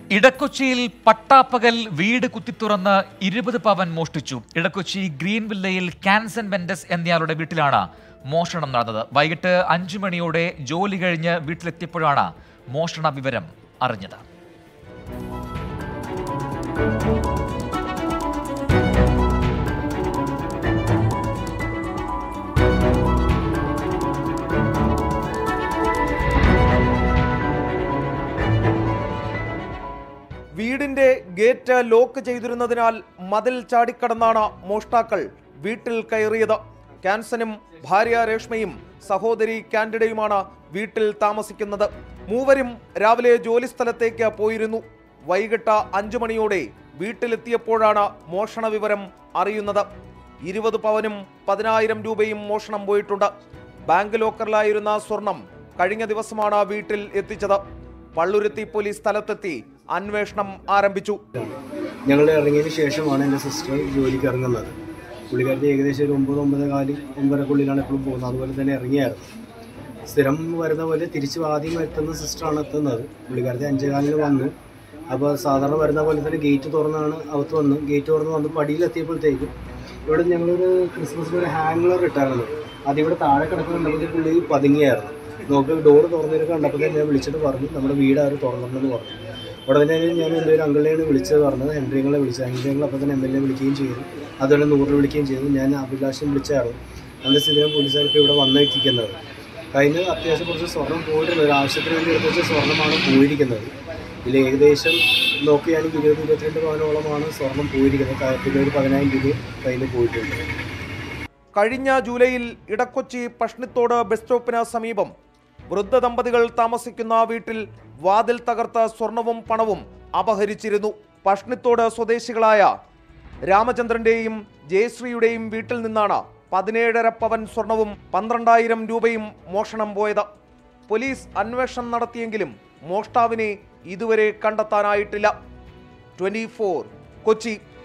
ഇടക്കൊച്ചിയിൽ പട്ടാപ്പകൽ വീട് കുത്തിത്തുറന്ന് ഇരുപത് പവൻ മോഷ്ടിച്ചു ഇടക്കൊച്ചി ഗ്രീൻ വില്ലയിൽ കാൻസൻ മെൻഡസ് എന്നയാളുടെ വീട്ടിലാണ് മോഷണം നടന്നത് വൈകിട്ട് അഞ്ചു മണിയോടെ ജോലി കഴിഞ്ഞ് വീട്ടിലെത്തിയപ്പോഴാണ് മോഷണ വിവരം അറിഞ്ഞത് വീടിന്റെ ഗേറ്റ് ലോക്ക് ചെയ്തിരുന്നതിനാൽ മതിൽ ചാടിക്കടന്നാണ് മോഷ്ടാക്കൾ വീട്ടിൽ കയറിയത് ക്യാൻസനും ഭാര്യ രേഷ്മയും സഹോദരി കാൻഡിഡയുമാണ് വീട്ടിൽ താമസിക്കുന്നത് മൂവരും രാവിലെ ജോലിസ്ഥലത്തേക്ക് പോയിരുന്നു വൈകിട്ട് അഞ്ചു മണിയോടെ വീട്ടിലെത്തിയപ്പോഴാണ് മോഷണ വിവരം അറിയുന്നത് ഇരുപത് പവനും പതിനായിരം രൂപയും മോഷണം പോയിട്ടുണ്ട് ബാങ്ക് ലോക്കറിലായിരുന്ന സ്വർണം കഴിഞ്ഞ ദിവസമാണ് വീട്ടിൽ എത്തിച്ചത് പള്ളുരുത്തി പോലീസ് സ്ഥലത്തെത്തി അന്വേഷണം ആരംഭിച്ചു ഞങ്ങൾ ഇറങ്ങിയതിന് ശേഷമാണ് എൻ്റെ സിസ്റ്റർ ജോലിക്ക് ഇറങ്ങുന്നത് പുള്ളിക്കാരത്തി ഏകദേശം ഒരു ഒമ്പത് ഒമ്പത് കാലി ഒമ്പതരക്കുള്ളിലാണ് എപ്പോഴും പോകുന്നത് അതുപോലെ തന്നെ ഇറങ്ങിയായിരുന്നു സ്ഥിരം വരുന്ന പോലെ തിരിച്ച് ആദ്യം എത്തുന്ന സിസ്റ്ററാണ് എത്തുന്നത് പുള്ളിക്കാരത്തി അഞ്ചേകാലിന് വന്നു അപ്പോൾ സാധാരണ വരുന്ന പോലെ തന്നെ ഗേറ്റ് തുറന്നാണ് അകത്ത് വന്നു ഗേറ്റ് തുറന്ന് വന്ന് പടിയിലെത്തിയപ്പോഴത്തേക്കും ഇവിടെ ഞങ്ങളൊരു ക്രിസ്മസിന് ഒരു ഹാങ്ങർ ഇട്ടായിരുന്നു അതിവിടെ താഴെ കിടക്കുന്നുണ്ടെങ്കിൽ പുള്ളി പതുങ്ങിയായിരുന്നു നോക്കി ഡോറ് തുറന്നിട്ട് കണ്ടപ്പോൾ തന്നെ ഞാൻ വിളിച്ചിട്ട് പറഞ്ഞു നമ്മുടെ വീട് ആരും തുറന്നിട്ടുണ്ടെന്ന് പറഞ്ഞു ഉടനെ തന്നെ ഞാൻ എൻ്റെ ഒരു അങ്കിളിനെയാണ് വിളിച്ചത് പറഞ്ഞത് ഹെൻറിങ്ങളെ വിളിച്ചത് ഹെൻറിങ്ങൾ അപ്പോൾ തന്നെ എം എൽ എ വിളിക്കുകയും ചെയ്തു അതുപോലെ നൂറിനെ വിളിക്കുകയും ചെയ്തു ഞാൻ അഭിലാഷം വിളിച്ചായിരുന്നു അതിൻ്റെ സ്ഥിരം പോലീസുകാർ ഇപ്പോൾ ഇവിടെ വന്നെത്തിക്കുന്നത് കഴിഞ്ഞ അത്യാവശ്യം കുറച്ച് സ്വർണം പോയിട്ടുണ്ട് ഒരു ആവശ്യത്തിന് വേണ്ടി എടുത്ത് വെച്ച സ്വർണ്ണമാണ് പോയിരിക്കുന്നത് ഇതിൽ ഏകദേശം നോക്കുകയാണെങ്കിൽ ഇരുപത് ഇരുപത്തിരണ്ട് പവനോളമാണ് സ്വർണം പോയിരിക്കുന്നത് ക- പിന്നെ ഒരു പതിനായിരം രൂപ കയ്യിൽ പോയിട്ടുണ്ട് കഴിഞ്ഞ ജൂലൈയിൽ ഇടക്കൊച്ചി പഷ്ണിത്തോട് ബസ് സ്റ്റോപ്പിന് സമീപം വൃദ്ധ ദമ്പതികൾ താമസിക്കുന്ന വീട്ടിൽ വാതിൽ തകർത്ത സ്വർണവും പണവും അപഹരിച്ചിരുന്നു പഷ്ണിത്തോട് സ്വദേശികളായ രാമചന്ദ്രന്റെയും ജയശ്രീയുടെയും വീട്ടിൽ നിന്നാണ് പതിനേഴര പവൻ സ്വർണവും പന്ത്രണ്ടായിരം രൂപയും മോഷണം പോയത് പോലീസ് അന്വേഷണം നടത്തിയെങ്കിലും മോഷ്ടാവിനെ ഇതുവരെ കണ്ടെത്താനായിട്ടില്ല ട്വന്റി കൊച്ചി